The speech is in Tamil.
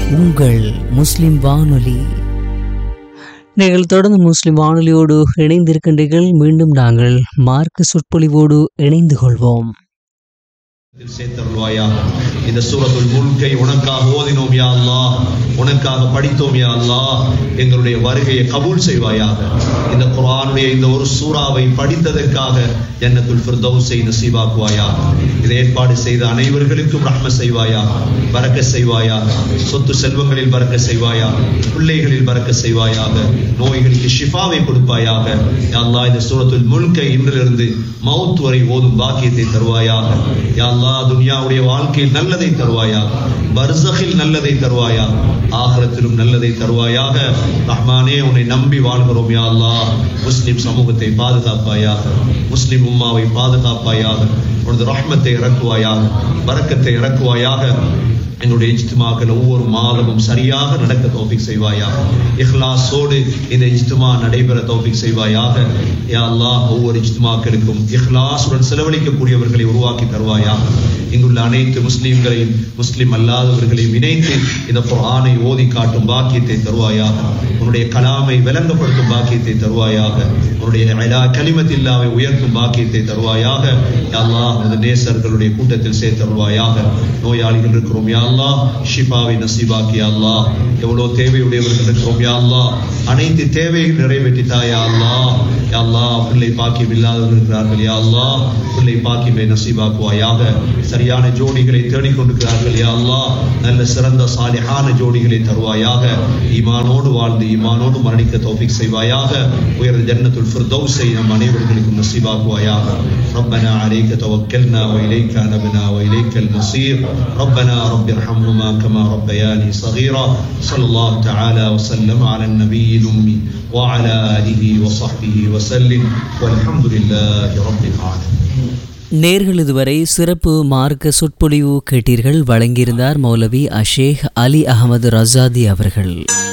உங்கள் முஸ்லிம் வானொலி நீங்கள் தொடர்ந்து முஸ்லிம் வானொலியோடு இணைந்திருக்கின்றீர்கள் மீண்டும் நாங்கள் மார்க்க சொற்பொழிவோடு இணைந்து கொள்வோம் சேர்த்தருள்வாயா இந்த சூரத்துல் முல்கை உனக்காக ஓதினோம் யா அல்லாஹ் உனக்காக படித்தோம் யா அல்லாஹ் எங்களுடைய வருகையை கபூல் செய்வாயாக இந்த குர்ஆனுடைய இந்த ஒரு சூறாவை படித்ததற்காக ஜன்னத்துல் ஃபிர்தௌஸை நசீபாக்குவாயா இதை ஏற்பாடு செய்த அனைவர்களுக்கும் ரஹ்ம செய்வாயா பறக்க செய்வாயா சொத்து செல்வங்களில் பறக்க செய்வாயா பிள்ளைகளில் பறக்க செய்வாயாக நோய்களுக்கு ஷிஃபாவை கொடுப்பாயாக யா அல்லாஹ் இந்த சூரத்துல் முல்கை இன்றிலிருந்து மவுத் வரை ஓதும் பாக்கியத்தை தருவாயாக யா அல்லாஹ் துனியாவுடைய வாழ்க்கையில் நல்லதை தருவாயாக பர்சகில் நல்லதை தருவாயா ஆகரத்திலும் நல்லதை தருவாயாக ரஹ்மானே உன்னை நம்பி வாழ்கிறோம் யா அல்லாஹ் முஸ்லிம் சமூகத்தை பாதுகாப்பாயாக முஸ்லிம் உம்மாவை பாதுகாப்பாயாக உனது ரஹ்மத்தை இறக்குவாயாக பரக்கத்தை இறக்குவாயாக எங்களுடைய இஜ்திமாக்கள் ஒவ்வொரு மாதமும் சரியாக நடக்க தௌஃபிக் செய்வாயாக இஹ்லாஸோடு இந்த இஜ்திமா நடைபெற தௌஃபிக் செய்வாயாக யா அல்லாஹ் ஒவ்வொரு இஜ்திமாக்களுக்கும் இஹ்லாஸுடன் செலவழிக்கக்கூடியவர்களை உருவாக்கி தருவாயாக இங்குள்ள அனைத்து முஸ்லிம்களையும் முஸ்லிம் அல்லாதவர்களையும் இணைத்து இந்த குர்ஆனை ஓதி காட்டும் பாக்கியத்தை தருவாயாக உன்னுடைய கலாமை விளங்கப்படுத்தும் பாக்கியத்தை தருவாயாக உன்னுடைய அலா கலிமத்தில்லாவை உயர்த்தும் பாக்கியத்தை தருவாயாக யா அல்லாஹ் உனது நேசர்களுடைய கூட்டத்தில் சேர்த்தருவாயாக நோயாளிகள் இருக்கிறோம் யா அல்லாஹ் ஷிஃபாவை நசீபாக்கி யா அல்லாஹ் எவ்வளவு தேவையுடையவர்கள் இருக்கிறோம் யா அல்லாஹ் அனைத்து தேவைகள் நிறைவேற்றித்தா யா அல்லாஹ் யா அல்லாஹ் பிள்ளை பாக்கியம் இல்லாதவர்கள் இருக்கிறார்கள் யா அல்லாஹ் பிள்ளை பாக்கியமை நசீபாக்குவாயாக சரியான ஜோடிகளை தேடிக்கொண்டிருக்கிறார்கள் யா அல்லாஹ் நல்ல சிறந்த சாலிஹான ஜோடிகளை தருவாயாக ஈமானோடு வாழ்ந்து ஈமானோடு மரணிக்க தௌஃபிக் செய்வாயாக உயர்ந்த ஜன்னத்துல் ஃபிர்தௌஸை நம் அனைவர்களுக்கும் நசீபாக்குவாயாக ربنا عليك توكلنا وإليك أنبنا وإليك المصير ربنا رب ارحمهما كما ربياني صغيرا صلى الله تعالى وسلم على النبي الأمي وعلى آله وصحبه وسلم والحمد لله رب العالمين நேர்கள் இதுவரை சிறப்பு மார்க்க சொற்பொழிவு கேட்டீர்கள் வழங்கியிருந்தார் மௌலவி அஷேக் அலி அகமது ரசாதி அவர்கள்